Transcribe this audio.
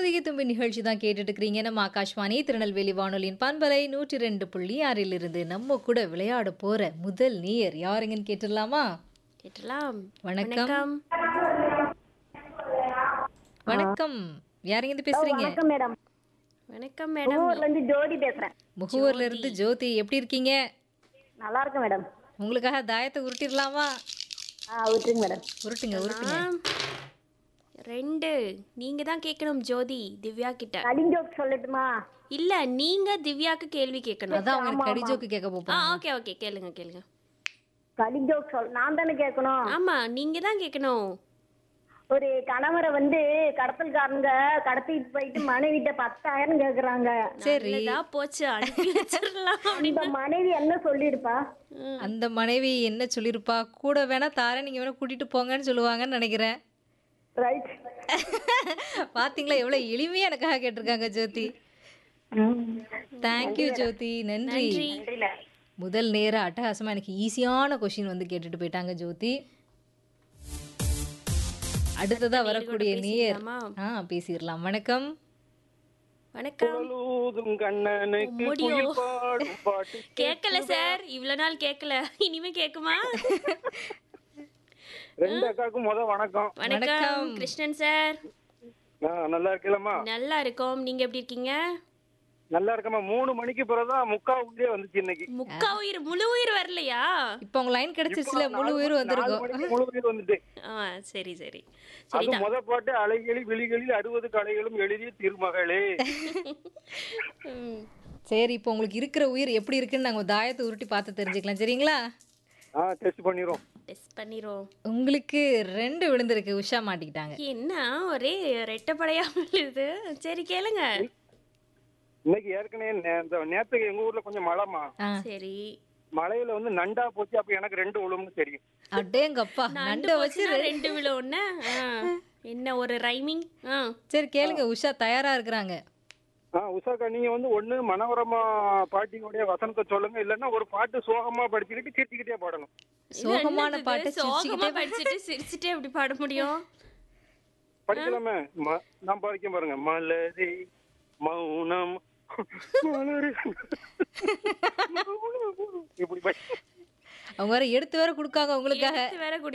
பொதிகை தும்பி நிகழ்ச்சி தான் கேட்டுட்டு இருக்கிறீங்க நம்ம ஆகாஷ்வாணி திருநெல்வேலி வானொலியின் பண்பலை நூற்றி ரெண்டு புள்ளி ஆறிலிருந்து நம்ம கூட விளையாட போற முதல் நீயர் யாருங்கன்னு கேட்டுடலாமா கேட்டலாம் வணக்கம் வணக்கம் யாருங்க இருந்து பேசுறீங்க வணக்கம் மேடம் வணக்கம் மேடம் ஊர்ல இருந்து ஜோதி பேசுறேன் முகூர்ல இருந்து ஜோதி எப்படி இருக்கீங்க நல்லா இருக்கேன் மேடம் உங்களுக்காக தாயத்தை உருட்டிடலாமா ஆ விட்டுருங்க மேடம் உருட்டுங்க உருட்டுங்க ரெண்டு நீங்க தான் கேட்கணும் ஜோதி திவ்யா கிட்ட கடிஞ்சோக் சொல்லட்டுமா இல்ல நீங்க திவ்யாக்கு கேள்வி கேட்கணும் அதான் அவங்க கடிஜோக்கு கேட்க ஆ போப்போம் ஓகே ஓகே கேளுங்க கேளுங்க கடிஞ்சோக் சொல் நான் தானே கேட்கணும் ஆமா நீங்க தான் கேட்கணும் ஒரு கணவரை வந்து கடத்தல்காரங்க கடத்திட்டு போயிட்டு மனைவிட்ட பத்தாயிரம் கேக்குறாங்க சரி நல்லதா போச்சு அனுப்பி வச்சிடலாம் அப்படின்னு இந்த மனைவி என்ன சொல்லிருப்பா அந்த மனைவி என்ன சொல்லியிருப்பா கூட வேணா தாரேன் நீங்க வேணா கூட்டிட்டு போங்கன்னு சொல்லுவாங்கன்னு நினைக்கிறேன் ரைட் பாத்தீங்களா எவ்வளவு எளிமையா எனக்காக கேட்டிருக்காங்க ஜோதி தேங்க்யூ ஜோதி நன்றி முதல் நேர அட்டகாசமா எனக்கு ஈஸியான கொஷின் வந்து கேட்டுட்டு போயிட்டாங்க ஜோதி அடுத்ததா வரக்கூடிய நேயர் பேசிடலாமா? ஆ பேசிடலாம் வணக்கம் வணக்கம் ஊதும் கண்ணனுக்கு முடியோ. குயில் பாடும் பாட்டு கேட்கல சார் இவ்வளவு நாள் கேட்கல இனிமே கேக்குமா ரெண்டு அக்காவுக்கும் முத வணக்கம் வணக்கம் கிருஷ்ணன் சார் ஆ, நல்லா இருக்கலாமா நல்லா இருக்கோம் நீங்க எப்படி இருக்கீங்க நல்லா இருக்கமா மூணு மணிக்கு பிறகுதான் முக்கா உள்ளே வந்துச்சு இன்னைக்கு முக்கா உயிர் முழு உயிர் வரலையா இப்போ உங்க லைன் கிடைச்சிருச்சுல முழு உயிர் நாலு வந்திருக்கும் மணிக்கு முழு உயிர் வந்துட்டு ஆ சரி சரி அது சரிதான் முத பாட்டு அலைகளில் விழிகளில் அறுபது கலைகளும் எழுதிய திருமகளே ம். சரி இப்போ உங்களுக்கு இருக்கிற உயிர் எப்படி இருக்குன்னு நாங்க தாயத்தை உருட்டி பார்த்து தெரிஞ்சுக்கலாம் சரிங்களா ஆ டெஸ்ட் பண்ணிரும் டெஸ்ட் பண்ணிரும் உங்களுக்கு ரெண்டு விழுந்திருக்கு உஷா மாட்டிக்கிட்டாங்க என்ன ஒரே ரெட்டப்படையா விழுது சரி கேளுங்க இன்னைக்கு ஏற்கனவே நே- இந்த நேத்துக்கு எங்க ஊர்ல கொஞ்சம் மழைமா ஆ சரி மழையில வந்து நண்டா போச்சு அப்ப எனக்கு ரெண்டு விழும்னு தெரியும் அடேங்கப்பா நண்டு நண்டை வச்சு போச்சுன்னா ரெண்டு விழுவுன்னு என்ன ஒரு ரைமிங் ஆ சரி கேளுங்க உஷா தயாரா இருக்கிறாங்க ஆ உஷாக்கா நீங்க வந்து ஒண்ணு மனோரமா பாட்டியோடைய வசனத்தை சொல்லுங்க இல்லன்னா ஒரு பாட்டு சோகமா படிச்சுக்கிட்டு சிரிச்சுக்கிட்டே பாடணும் சோகமான என்னது இது? பாட்டை சோகமா சிரிச்சுக்கிட்டே படிச்சுட்டு சிரிச்சுட்டே எப்படி பாட முடியும் படிக்கலாமே ம- நான் படிக்க பாருங்க மலரே மௌனம் மலரே இப்படி படி அவங்க வேற எடுத்து வேற கொடுக்காங்க உங்களுக்காக எடுத்து வேற குடி